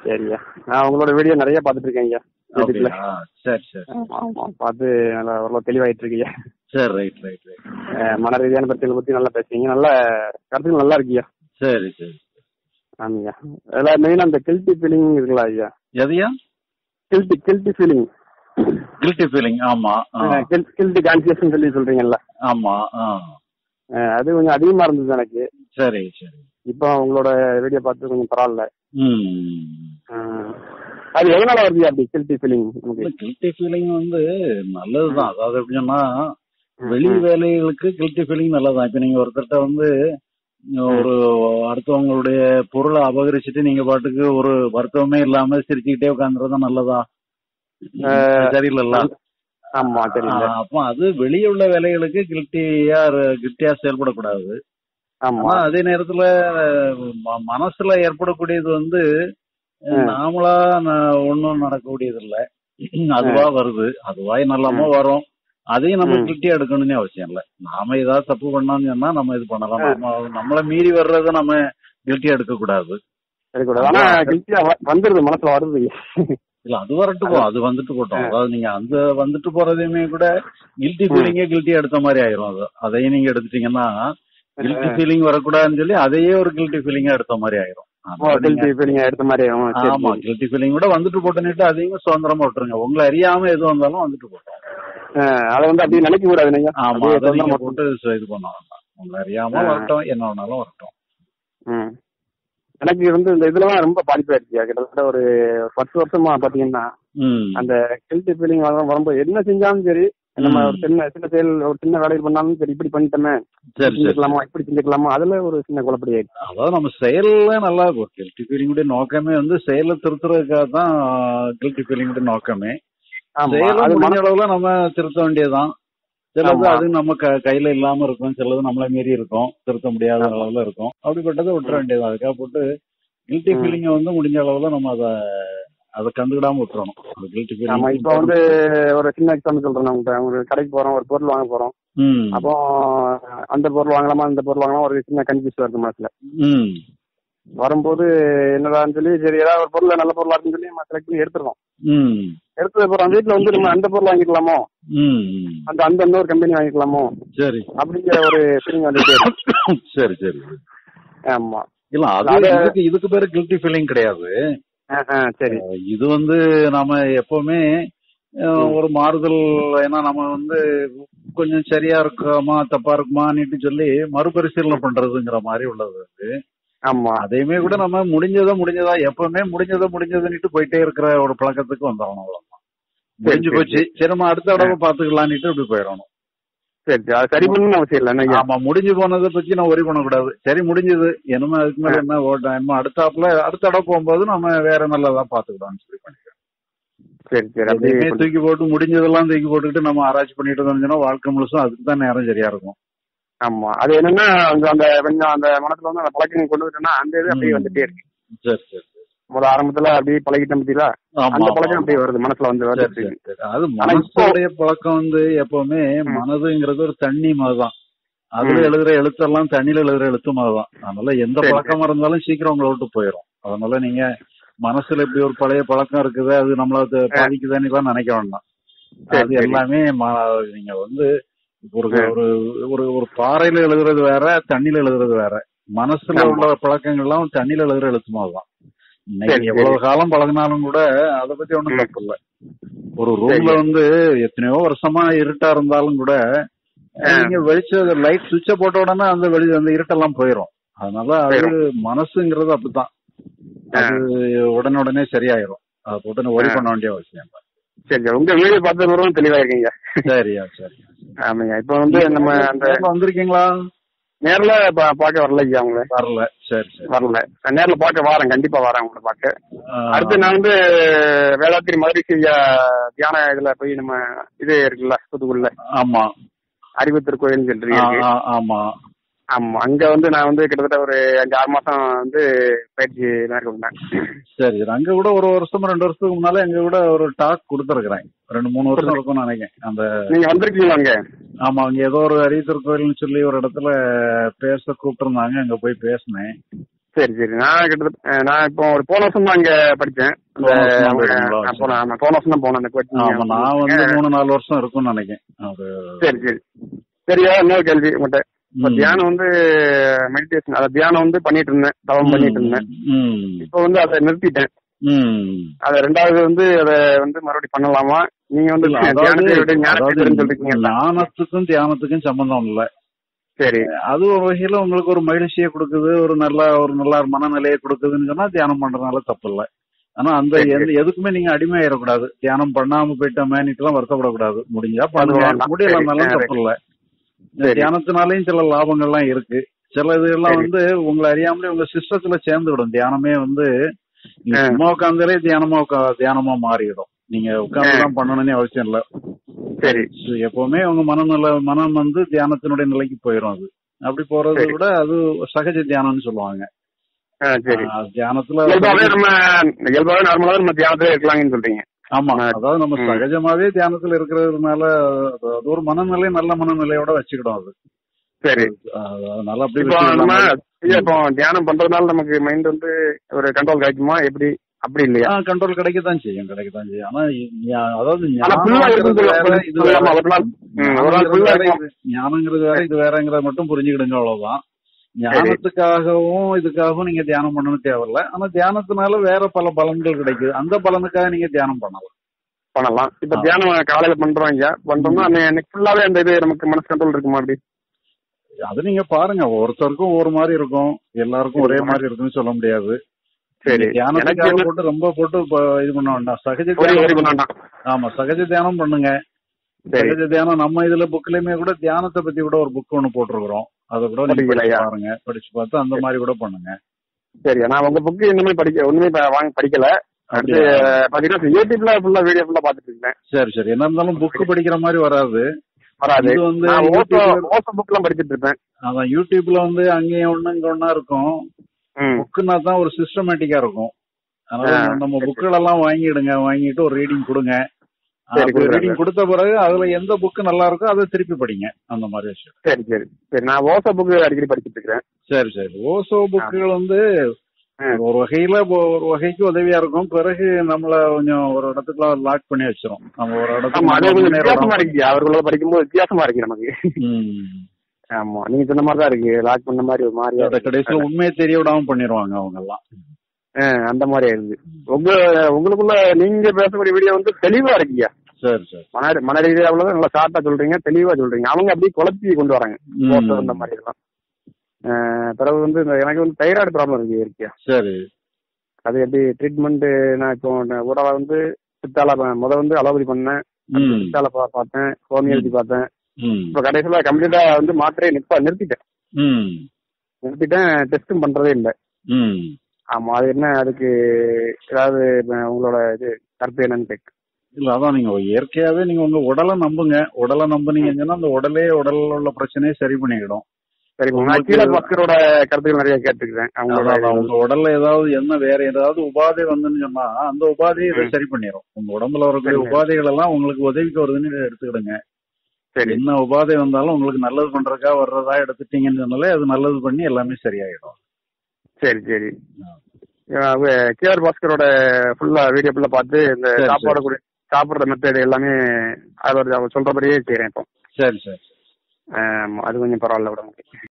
சரியா நான் உங்களோட வீடியோ நிறைய பார்த்துட்டு இருக்கேன் ஐயா யூடியூப்ல அப்படியா சரி சரி ஆமா, ஆமா பார்த்து நல்லா ஓரளவு தெளிவாயிட்டு இருக்கீங்க சரி ரைட் ரைட் ரைட் அஹ் மன ரீதியான பிரச்சனைகளை பத்தி நல்லா பேசுறீங்க நல்ல கருத்துக்கள் நல்லா இருக்குய்யா சரி சரி ஆமாய்யா அதில் மெயினாக அந்த கில்ட்டி ஃபீலிங் இருக்குல்ல ஐயா எதையா guilty guilty feeling guilty feeling ஆமா ஆ, கில்ட்டி கான்சியஸ்னு சொல்லி சொல்றீங்கல்ல ஆமா ஆ அஹ் அது கொஞ்சம் அதிகமா இருந்தது எனக்கு சரி சரி இப்போ உங்களோட வீடியோ பார்த்து கொஞ்சம் பரவாயில்ல ம் அஹ் அது எதனால வருது அப்படி கில்ட்டி ஃபீலிங் நமக்கு கில்ட்டி ஃபீலிங் வந்து நல்லதுதான் அதாவது எப்படின்னா வெளி வேலைகளுக்கு கில்ட்டி ஃபீலிங் நல்லதுதான் இப்ப நீங்க ஒருத்தர்ட்ட வந்து ஒரு அடுத்தவங்களுடைய பொருளை அபகரிச்சுட்டு நீங்க பாட்டுக்கு ஒரு வருத்தமே இல்லாம சிரிச்சுக்கிட்டே உட்காந்துறதா நல்லதா அஹ் சரியில்லைல்ல ஆமா தெரியல ஆ, அப்போ அது வெளியே உள்ள வேலைகளுக்கு கில்ட்டியா கில்ட்டியா செயல்படக்கூடாது ஆமா ஆனா அதே நேரத்துல ம- மனசுல ஏற்படக்கூடியது வந்து நாமளா ந- ஒண்ணும் நடக்கக்கூடியது இல்ல அதுவா வருது அதுவா நல்லாம வரும் அதையும் நம்ம ம். கில்ட்டியா எடுக்கணும்னு அவசியம் இல்ல நாம ஏதாவது தப்பு பண்ணோம்னு சொன்னா நம்ம இது பண்ணலாம் நம்ம நம்மள மீறி வர்றத நம்ம கில்ட்டியா எடுக்க கூடாது இருக்கக்கூடாது ஆனா கில்ட்டியா வந்துருது மனசுல வருது இல்ல அது வரட்டும் போ, அது வந்துட்டு போட்டோம் அதாவது நீங்க அந்த வந்துட்டு போறதையுமே கூட கில்ட்டி ஃபீலிங்கே கில்ட்டியா எடுத்த மாதிரி ஆயிரும் அது அதையும் நீங்க எடுத்துட்டீங்கன்னா கில்ட்டி ஃபீலிங் வரக்கூடாதுன்னு சொல்லி அதையே ஒரு கில்ட்டி ஃபீலிங்கா எடுத்த மாதிரி ஆயிரும் அதனால நீங்க- கில்ட்டி ஃபீலிங் எடுத்த மாதிரி ஆகும். சரி, ஆமா சரி. கில்ட்டி ஃபீலிங் கூட வந்துட்டு போட்டுன்னுட்டு அதையும் சுதந்திரமா விட்டுருங்க உங்களை அறியாம எது வந்தாலும் வந்துட்டு போட்டோம் அஹ் அதை வந்து அப்படியே நினைக்க கூடாது நீங்க ஆமா அப்படியே அதை நீங்க சுதந்திரமா போட்டு சு- இது பண்ண வேண்டாம் உங்களை அறியாம ஆ. வரட்டும் என்ன வேணாலும் வரட்டும் ம். எனக்கு வந்து இந்த இதுலலாம் ரொம்ப பாதிப்பாயிருச்சு கிட்டத்தட்ட ஒரு பத்து வருஷமா பாத்தீங்கன்னா ம் அந்த கில்ட்டி ஃபீலிங் வரும்போது என்ன செஞ்சாலும் சரி நம்ம ஒரு சின்ன சின்ன செயல் ஒரு சின்ன வேலைகள் பண்ணாலும் சரி இப்படி பண்ணிட்டோமே சரி சரி செஞ்சுக்கலாமா இப்படி செஞ்சுக்கலாமா அதுல ஒரு சின்ன குழப்படி ஆயிடுச்சு அதாவது நம்ம செயல்ல நல்லா இருக்கும் கில்ட்டி ஃபீலிங்குடைய நோக்கமே வந்து செயலை திருத்துறதுக்காக தான் கில்ட்டி ஃபீலிங்குடைய நோக்கமே ஆமா செயலை அது முடிஞ்ச மன- அளவுல நம்ம திருத்த வேண்டியதுதான் சிலது ஆமா. அது நம்ம க- கையில இல்லாம இருக்கும் சிலது நம்மள மீறி இருக்கும் திருத்த முடியாத அளவுல இருக்கும் அப்படிப்பட்டதை விட்டுற வேண்டியது அதுக்காக போட்டு கில்ட்டி ம். ஃபீலிங்க வந்து முடிஞ்ச அளவுல நம்ம அதை அதை கண்டுக்கிடாம விட்டுறணும் அது கில்ட்டி ஆமா ஃபீலிங் இப்ப வந்து ஒரு சின்ன எக்ஸாம்பிள் சொல்றேன் உங்கள்கிட்ட ஒரு கடைக்கு போறோம் ஒரு பொருள் வாங்க போறோம் ம் அப்போ அந்த பொருள் வாங்கலாமா இந்த பொருள் வாங்கலாமா ஒரு சின்ன கன்ஃபியூஸ் வருது மனசுல ம் வரும்போது என்னடான்னு சொல்லி சரி ஏதாவது ஒரு பொருள் நல்ல பொருளா இருக்குன்னு சொல்லி நம்ம செலக்ட் பண்ணி எடுத்துருவோம் ம் எடுத்து அப்புறம் வீட்டுல வந்து நம்ம அந்த பொருள் வாங்கிக்கலாமோ ம் ம். அந்த அந்த இன்னொரு கம்பெனி வாங்கிக்கலாமோ சரி அப்படிங்கிற ஒரு ஃபீலிங் வந்துட்டே இருக்கு சரி சரி ஆமா இல்ல அது அத- இதுக்கு இதுக்கு பேரு கில்ட்டி ஃபீலிங் கிடையாது ஆ, ஆ, சரி இது வந்து நாம எப்பவுமே அஹ், ஒரு மாறுதல் ஏன்னா நம்ம வந்து கொஞ்சம் சரியா இருக்குமா தப்பா இருக்குமான்னு சொல்லி மறுபரிசீலனை பண்றதுங்கிற மாதிரி உள்ளது அது. ஆமா அதையுமே கூட நம்ம முடிஞ்சதோ முடிஞ்சதா எப்பவுமே முடிஞ்சதோ முடிஞ்சதுன்னுட்டு போயிட்டே இருக்கிற ஒரு பழக்கத்துக்கு வந்துடணும் அவ்வளவுதான் முடிஞ்சு சரி, போச்சு சரி நம்ம அடுத்த தடவை பாத்துக்கலான்னுட்டு இப்படி போயிடணும் சரி சரி அது சரி பண்ணணும்னு அவசியம் இல்லை என்ன ஆமா முடிஞ்சு போனதை பத்தி நான் ஒரி பண்ணக்கூடாது சரி முடிஞ்சது என்னமோ அதுக்கு மேல என்ன ஓட்டம் என்ன அடுத்தாப்புல அடுத்த தடவை போகும்போது நம்ம வேற நல்லதா பாத்துக்கிட்டோம்னு சொல்லி பண்ணிக்கிறோம் சரி சரி அப்படியே எதையுமே பண்ணு. தூக்கி போட்டு முடிஞ்சதெல்லாம் தூக்கி போட்டுக்கிட்டு நம்ம ஆராய்ச்சி பண்ணிட்டு இருந்தோம்னா வாழ்க்கை முழுசும் அதுக்கு தான் நேரம் சரியா இருக்கும் ஆமா அது என்னன்னா அந்த அந்த கொஞ்சம் அந்த மனசுல வந்து அந்த பழக்கம் கொண்டு விட்டோம்னா அந்த இது அப்படியே ம். வந்துட்டே இருக்கு சரி சரி சரி. முதல் ஆரம்பத்துல அப்படியே பழகிட்டோம் பத்தியா ஆமா, அந்த ஆமா, பழக்கம் ஆமா. அப்படியே வருது மனசுல வந்து சரி, வந்துட்டு சரி, இருக்கு. சரி. அது ஆனா இப்போ- மனசுடைய பழக்கம் வந்து எப்பவுமே ம். மனதுங்கிறது ஒரு தண்ணி மாதிரிதான் அதுல ம். எழுதுற எழுத்தெல்லாம் தண்ணியில எழுதுற எழுத்து மாதிரிதான் அதனால எந்த சரி, பழக்கமா இருந்தாலும் சீக்கிரம் உங்களை விட்டு போயிடும் அதனால நீங்க மனசுல இப்படி ஒரு பழைய பழக்கம் இருக்குது அது நம்மள அது பாதிக்குதுன்னு எல்லாம் நினைக்க வேண்டாம் சரி, அது சரி. எல்லாமே ம- நீங்க வந்து ஒரு ம். ஒரு ஒரு ஒரு பாறையில எழுதுறது வேற தண்ணியில எழுதுறது வேற மனசுல ஆமா. உள்ள பழக்கங்கள்லாம் தண்ணியில எழுதுற எழுத்து மாதிரிதான் இன்னைக்கு சரி, எவ்வளவு காலம் பழகினாலும் கூட அதை பத்தி ஒண்ணும் ம். தப்பு இல்ல ஒரு ரூம்ல சரி. வந்து எத்தனையோ வருஷமா இருட்டா இருந்தாலும் கூட ஆ. நீங்க வெளிச்ச லைட் சுவிட்ச போட்ட உடனே அந்த வெளி அந்த இருட்டெல்லாம் போயிரும் அதனால அது மனசுங்கிறது அப்படித்தான் ஆ. அது உடனே உடனே சரியாயிரும் அதை போட்டு ஒரி ஆ. பண்ண வேண்டிய அவசியம் இல்ல சரி சரி உங்க வீடியோ பார்த்தது வரும் தெளிவா இருக்கீங்க சரியா சரி ஆமாங்க இப்ப வந்து நம்ம அந்த நேர்ல வந்திருக்கீங்களா நேர்ல பா- பார்க்க வரல ஐயா அவங்கள வரல சரி சரி வரல நான் நேர்ல பார்க்க வரேன் கண்டிப்பா வரேன் உங்களை பார்க்க ஆ, அடுத்து நான் வந்து வேளாத்திரி மதுரை ஐயா தியான இதுல போய் நம்ம இது இருக்குல்ல புதுக்குள்ள ஆமா அறிவுத்திரு கோயில் சொல்றீங்க ஆ, இருக்கு ஆ, ஆமா ஆமா அங்க வந்து நான் வந்து கிட்டத்தட்ட ஒரு அஞ்சு ஆறு மாசம் வந்து பயிற்சி மேற்கொண்டேன் சரி சரி அங்க கூட ஒரு வருஷம் ரெண்டு வருஷத்துக்கு முன்னால எங்க கூட ஒரு டாக் கொடுத்துருக்குறேன் ரெண்டு மூணு வருஷம் இருக்கும்னு நினைக்கிறேன் அந்த நீங்க வந்திருக்கீங்களா அங்க ஆமா அங்க ஏதோ ஒரு அரியத்தூர் கோயில்னு சொல்லி ஒரு இடத்துல பேச கூப்பிட்டுருந்தாங்க அங்க போய் பேசினேன் சரி சரி நான் கிட்டத்தட்ட அஹ், நான் இப்போ ஒரு போன வருஷம் தான் அங்க படிச்சேன் அந்த போன வருஷம் தான் அவங்க- போயிருந்தீங்களா? நான் போன ஆமா, போன வருஷம் தான் போனேன் அந்த ஆமா நான் வந்து கோச்சிங் மூணு நாலு வருஷம் இருக்கும்னு நினைக்கிறேன் அது சரி சரி சரியா இன்னொரு கேள்வி உங்கள்கிட்ட இப்போ ம். தியானம் வந்து மெடிடேஷன் அதை தியானம் வந்து பண்ணிட்டு இருந்தேன் தவம் பண்ணிட்டு இருந்தேன் ம். இப்போ வந்து அதை நிறுத்திட்டேன் ம். அதை ரெண்டாவது வந்து அதை வந்து மறுபடியும் பண்ணலாமா நீங்க வந்து இல்ல, தியானத்தை விட அதாவது ஞானத்தை அதாவது விடுன்னு சொல்றீங்க ஞானத்துக்கும் தியானத்துக்கும் சம்பந்தம் இல்ல சரி அது ஒரு வகையில உங்களுக்கு ஒரு மகிழ்ச்சியை கொடுக்குது ஒரு நல்ல ஒரு நல்ல மனநிலையை கொடுக்குதுன்னு சொன்னா தியானம் பண்றதுனால தப்பு இல்ல ஆனா அந்த சரி, எந்த எதுக்குமே நீங்க அடிமையாயிடக்கூடாது தியானம் பண்ணாம போயிட்டோமேன்னு எல்லாம் வருத்தப்படக்கூடாது முடிஞ்சா பண்ணுங்க வேண்டாம். முடியலனாலும் சரி, தப்பு இல்ல இந்த சரி. தியானத்தினாலையும் சில லாபங்கள்லாம் இருக்கு சில இதெல்லாம் சரி. வந்து உங்களை அறியாமலே உங்க சிஸ்டத்துல சேர்ந்து விடும் தியானமே வந்து நீங்க ஆ. சும்மா உட்காந்தாலே தியானமா உக்கா- தியானமா மாறிடும் நீங்க உட்கார்ந்து தான் பண்ணணும்னு அவசியம் இல்ல சரி சு- எப்பவுமே உங்க மனநல மனம் வந்து தியானத்தினுடைய நிலைக்கு போயிடும் அது அப்படி போறதை சரி. விட அது சகஜ தியானம்னு சொல்லுவாங்க ஆ, சரி ஆ, தியானத்துல இயல்பாவே நம்ம இயல்பாவே நார்மலாவே நம்ம தியானத்துல இருக்கலாம்னு சொல்றீங்க ஆமா ஆ. அதாவது நம்ம ம். சகஜமாவே தியானத்துல இருக்கிறதுனால அது அது ஒரு மனநிலை நல்ல மனநிலையோட வச்சுக்கிடும் அது சரி அது அதனால அப்படி இப்போ நம்ம வச்சுக்கலாம். ஐயா, இப்போ தியானம் பண்றதுனால நமக்கு மைண்ட் வந்து ஒரு கண்ட்ரோல் கிடைக்குமா எப்படி அப்படி இல்லையா ஆ, கண்ட்ரோல் கிடைக்கத்தான் செய்யும் கிடைக்கத்தான் செய்யும் ஆனா இ- ஞா- அதாவது ஆனா full ஆ ஞானங்கிறது இருக்குன்னு வேற, சொல்ல- இது வேற. சொல்லாமா? ஒரு நாள் ம், ஒரு நாள் ஞானங்கிறது full ஆ வேற, இருக்கும். இது- ஞானங்கிறது வேற இது வேறங்கிறத மட்டும் புரிஞ்சுக்கிடுங்க அவ்வளவுதான் ஞானத்துக்காகவும் இதுக்காகவும் நீங்க தியானம் பண்ணணும் தேவையில்ல ஆனா தியானத்தினால வேற பல பலன்கள் கிடைக்குது அந்த பலனுக்காக நீங்க தியானம் பண்ணலாம் பண்ணலாம் இப்ப ஆ. தியானம் காலையில பண்றோம் ஐயா பண்றோம்னா அன்னைக்கு ஃபுல்லாவே அந்த இது நமக்கு மனசு கண்ட்ரோல் இருக்குமா அப்படி அது நீங்க பாருங்க ஒருத்தருக்கும் ஒரு மாதிரி இருக்கும் எல்லாருக்கும் ஒரே மாதிரி இருக்குன்னு சொல்ல முடியாது சரி நீங்க எனக்கு தியானத்துக்காக என்ன- போட்டு ரொம்ப போட்டு இப்ப இது பண்ண வேண்டாம் சகஜ ஒரு ஒரு தியானம் பண்ண வேண்டாம் ஆமா சகஜ தியானம் பண்ணுங்க சரி சகஜ தியானம் நம்ம இதுல புக்லயுமே கூட தியானத்தை பத்தி கூட ஒரு புக் ஒண்ணு போட்டிருக்கிறோம் அதை கூட நீங்க படிக்கலையா? படிச்சு பாருங்க படிச்சு பார்த்து அந்த மாதிரி கூட பண்ணுங்க சரி நான் உங்க புக்கு இன்னுமே படிக்க ஒண்ணுமே ப- வாங்கி படிக்கல அடுத்து அப்படியா? பாத்தீங்கன்னா யூடியூப்ல ஃபுல்லா வீடியோ ஃபுல்லா பாத்துட்டு இருக்கேன் சரி சரி என்ன இருந்தாலும் புக் படிக்கிற மாதிரி வராது வராது இது வந்து நான் ஓசோ யூடியூப்ல- ஓசோ புக் எல்லாம் படிச்சிட்டு இருப்பேன் அதான் யூடியூப்ல வந்து அங்கேயும் ஒண்ணு இங்க ஒண்ணா இருக்கும் ம் புக்குன்னா தான் ஒரு சிஸ்டமேட்டிக்கா இருக்கும் அதனால ஆ, நம்ம சரி. புக்குகள் எல்லாம் வாங்கிடுங்க வாங்கிட்டு ஒரு ரீடிங் கொடுங்க சரி, அப்படி கொடுக்குறேன். ரீடிங் கொடுத்த பிறகு அதுல எந்த புக்கு நல்லா இருக்கோ அதை திருப்பி படிங்க அந்த மாதிரி விஷயம் சரி சரி சரி நான் ஓசோ புக்கு அடிக்கடி படிச்சிட்டு இருக்கிறேன் சரி சரி ஓசோ புக்குகள் வந்து ஆ. ஒரு வகையில ஒ- ஒரு வகைக்கு உதவியா இருக்கும் பிறகு நம்மள கொஞ்சம் ஒரு இடத்துக்குள்ள லாக் பண்ணி வச்சிரும் நம்ம ஒரு ஆமா அது இடத்துக்கு கொஞ்சம் முன்னேற வித்தியாசமா விடாம- இருக்கு அவர்களோட படிக்கும்போது வித்தியாசமா இருக்கு நமக்கு ம். ஆமா நீங்க சொன்ன மாதிரி தான் இருக்கு லாக் பண்ண மாதிரி ஒரு மாதிரியா அத கடைசியில உண்மையை தெரிய விடாம பண்ணிடுவாங்க அவங்க எல்லாம் ஆ, அந்த மாதிரி ஆயிருது உங்க உங்களுக்குள்ள நீங்க பேசக்கூடிய வீடியோ வந்து தெளிவா இருக்கீங்க சரி சரி மன மன ரீதியா உள்ளதை நல்லா ஷார்ட்டா சொல்றீங்க தெளிவா சொல்றீங்க அவங்க அப்படியே குழப்பி கொண்டு வராங்க ம். ஓட்டோ இந்த மாதிரி எல்லாம் ஆ, பிறகு வந்து இந்த எனக்கு வந்து தைராய்டு ப்ராப்ளம் இருக்கு இருக்கியா சரி அது எப்படி ட்ரீட்மெண்ட் நான் இப்போ கூட வந்து சித்தால ப- முத வந்து அலோபதி பண்ணேன் ம். சித்தால பா- பார்த்தேன் ஹோமியோபதி பார்த்தேன் ம். இப்போ கடைசியில கம்ப்ளீட்டா வந்து மாத்திரையை நிப்பா நிறுத்திட்டேன் ம். நிறுத்திட்டேன் டெஸ்ட்டும் பண்றதே இல்லை ம். ஆமா அது என்ன அதுக்கு ஏதாவது அஹ், உங்களோட இது கருத்து என்னன்னு கேட்க இல்ல அதான் நீங்க இயற்கையாவே நீங்க உங்க உடலை நம்புங்க உடலை நம்புனீங்கன்னா அந்த உடலே உடல்ல உள்ள பிரச்சனையை சரி பண்ணிக்கிடும் சரி நான் உங்களுக்கு- கீழே பக்கரோட கருத்துக்கள் நிறைய கேட்டுக்கிறேன் அவங்களோட அதான் அதான் உங்க உடல்ல ஏதாவது என்ன வேற ஏதாவது உபாதை வந்துன்னு சொன்னா அந்த உபாதையை இதை ம். சரி பண்ணிடும் உங்க உடம்புல வரக்கூடிய சரி. உபாதைகள் எல்லாம் உங்களுக்கு உதவிக்கு வருதுன்னு இதை எடுத்துக்கிடுங்க சரி என்ன உபாதை வந்தாலும் உங்களுக்கு நல்லது பண்றதுக்கா வர்றதா எடுத்துட்டீங்கன்னு சொன்னாலே அது நல்லது பண்ணி எல்லாமே சரியாயிடும் சரி சரி கேஆர் பாஸ்கரோட ஃபுல்லா வீடியோ ஃபுல்லா பார்த்து இந்த சரி, சாப்பாடு கூட சாப்பிடுற மெத்தட் எல்லாமே அவர் அவர் சொல்றபடியே செய்யறேன் இப்போ சரி சரி ஆமா, அது கொஞ்சம் பரவாயில்ல உடம்புக்கு